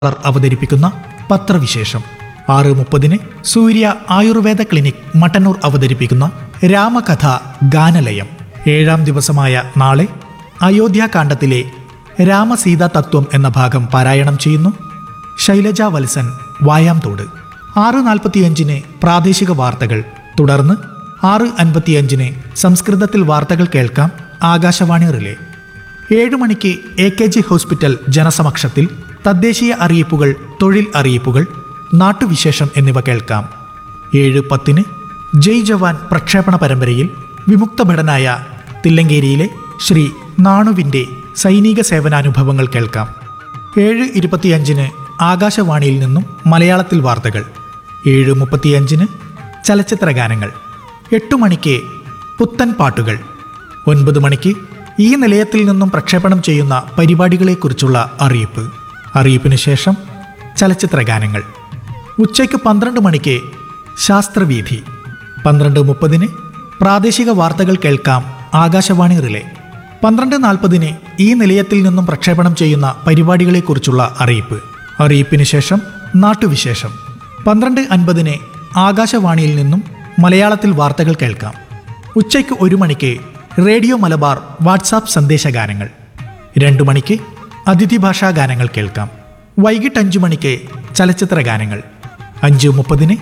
ർ അവതരിപ്പിക്കുന്ന പത്രവിശേഷം ആറ് മുപ്പതിന് സൂര്യ ആയുർവേദ ക്ലിനിക് മട്ടന്നൂർ അവതരിപ്പിക്കുന്ന രാമകഥ ഗാനലയം ഏഴാം ദിവസമായ നാളെ അയോധ്യാകാന്ഡത്തിലെ രാമസീതാ തത്വം എന്ന ഭാഗം പാരായണം ചെയ്യുന്നു ശൈലജ വത്സൻ വായാംതോട് ആറ് നാൽപ്പത്തിയഞ്ചിന് പ്രാദേശിക വാർത്തകൾ തുടർന്ന് ആറ് അൻപത്തിയഞ്ചിന് സംസ്കൃതത്തിൽ വാർത്തകൾ കേൾക്കാം ആകാശവാണി റിലേ ഏഴു മണിക്ക് എ കെ ജി ഹോസ്പിറ്റൽ ജനസമക്ഷത്തിൽ തദ്ദേശീയ അറിയിപ്പുകൾ തൊഴിൽ അറിയിപ്പുകൾ നാട്ടുവിശേഷം എന്നിവ കേൾക്കാം ഏഴ് പത്തിന് ജയ് ജവാൻ പ്രക്ഷേപണ പരമ്പരയിൽ വിമുക്ത ഭടനായ തില്ലങ്കേരിയിലെ ശ്രീ നാണുവിൻ്റെ സൈനിക സേവനാനുഭവങ്ങൾ കേൾക്കാം ഏഴ് ഇരുപത്തിയഞ്ചിന് ആകാശവാണിയിൽ നിന്നും മലയാളത്തിൽ വാർത്തകൾ ഏഴ് മുപ്പത്തിയഞ്ചിന് ചലച്ചിത്ര ഗാനങ്ങൾ എട്ടു മണിക്ക് പുത്തൻ പാട്ടുകൾ ഒൻപത് മണിക്ക് ഈ നിലയത്തിൽ നിന്നും പ്രക്ഷേപണം ചെയ്യുന്ന പരിപാടികളെക്കുറിച്ചുള്ള അറിയിപ്പ് അറിയിപ്പിന് ശേഷം ചലച്ചിത്ര ഗാനങ്ങൾ ഉച്ചയ്ക്ക് പന്ത്രണ്ട് മണിക്ക് ശാസ്ത്രവീഥി പന്ത്രണ്ട് മുപ്പതിന് പ്രാദേശിക വാർത്തകൾ കേൾക്കാം ആകാശവാണി റിലേ പന്ത്രണ്ട് നാൽപ്പതിന് ഈ നിലയത്തിൽ നിന്നും പ്രക്ഷേപണം ചെയ്യുന്ന പരിപാടികളെക്കുറിച്ചുള്ള അറിയിപ്പ് അറിയിപ്പിന് ശേഷം നാട്ടുവിശേഷം പന്ത്രണ്ട് അൻപതിന് ആകാശവാണിയിൽ നിന്നും മലയാളത്തിൽ വാർത്തകൾ കേൾക്കാം ഉച്ചയ്ക്ക് ഒരു മണിക്ക് റേഡിയോ മലബാർ വാട്സാപ്പ് സന്ദേശഗാനങ്ങൾ രണ്ടു മണിക്ക് അതിഥി ഭാഷാ ഗാനങ്ങൾ കേൾക്കാം വൈകിട്ട് അഞ്ചു മണിക്ക് ചലച്ചിത്ര ഗാനങ്ങൾ അഞ്ച് മുപ്പതിന്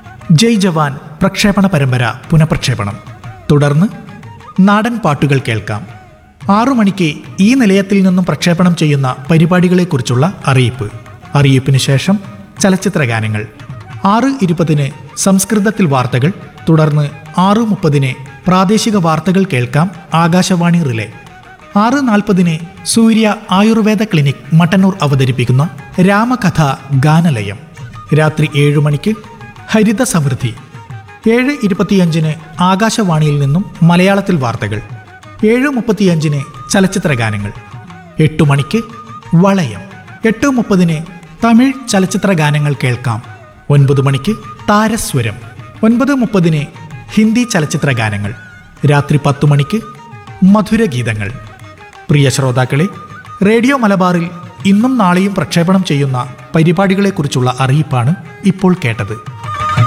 ജയ് ജവാൻ പ്രക്ഷേപണ പരമ്പര പുനഃപ്രക്ഷേപണം തുടർന്ന് നാടൻ പാട്ടുകൾ കേൾക്കാം ആറു മണിക്ക് ഈ നിലയത്തിൽ നിന്നും പ്രക്ഷേപണം ചെയ്യുന്ന പരിപാടികളെക്കുറിച്ചുള്ള അറിയിപ്പ് അറിയിപ്പിന് ശേഷം ചലച്ചിത്ര ഗാനങ്ങൾ ആറ് ഇരുപതിന് സംസ്കൃതത്തിൽ വാർത്തകൾ തുടർന്ന് ആറ് മുപ്പതിന് പ്രാദേശിക വാർത്തകൾ കേൾക്കാം ആകാശവാണി റിലേ ആറ് നാൽപ്പതിന് സൂര്യ ആയുർവേദ ക്ലിനിക് മട്ടന്നൂർ അവതരിപ്പിക്കുന്ന രാമകഥ ഗാനലയം രാത്രി ഏഴു മണിക്ക് ഹരിത സമൃദ്ധി ഏഴ് ഇരുപത്തിയഞ്ചിന് ആകാശവാണിയിൽ നിന്നും മലയാളത്തിൽ വാർത്തകൾ ഏഴ് മുപ്പത്തിയഞ്ചിന് ചലച്ചിത്ര ഗാനങ്ങൾ എട്ടു മണിക്ക് വളയം എട്ട് മുപ്പതിന് തമിഴ് ചലച്ചിത്ര ഗാനങ്ങൾ കേൾക്കാം ഒൻപത് മണിക്ക് താരസ്വരം ഒൻപത് മുപ്പതിന് ഹിന്ദി ചലച്ചിത്ര ഗാനങ്ങൾ രാത്രി പത്തു മണിക്ക് മധുരഗീതങ്ങൾ പ്രിയ ശ്രോതാക്കളെ റേഡിയോ മലബാറിൽ ഇന്നും നാളെയും പ്രക്ഷേപണം ചെയ്യുന്ന പരിപാടികളെക്കുറിച്ചുള്ള അറിയിപ്പാണ് ഇപ്പോൾ കേട്ടത്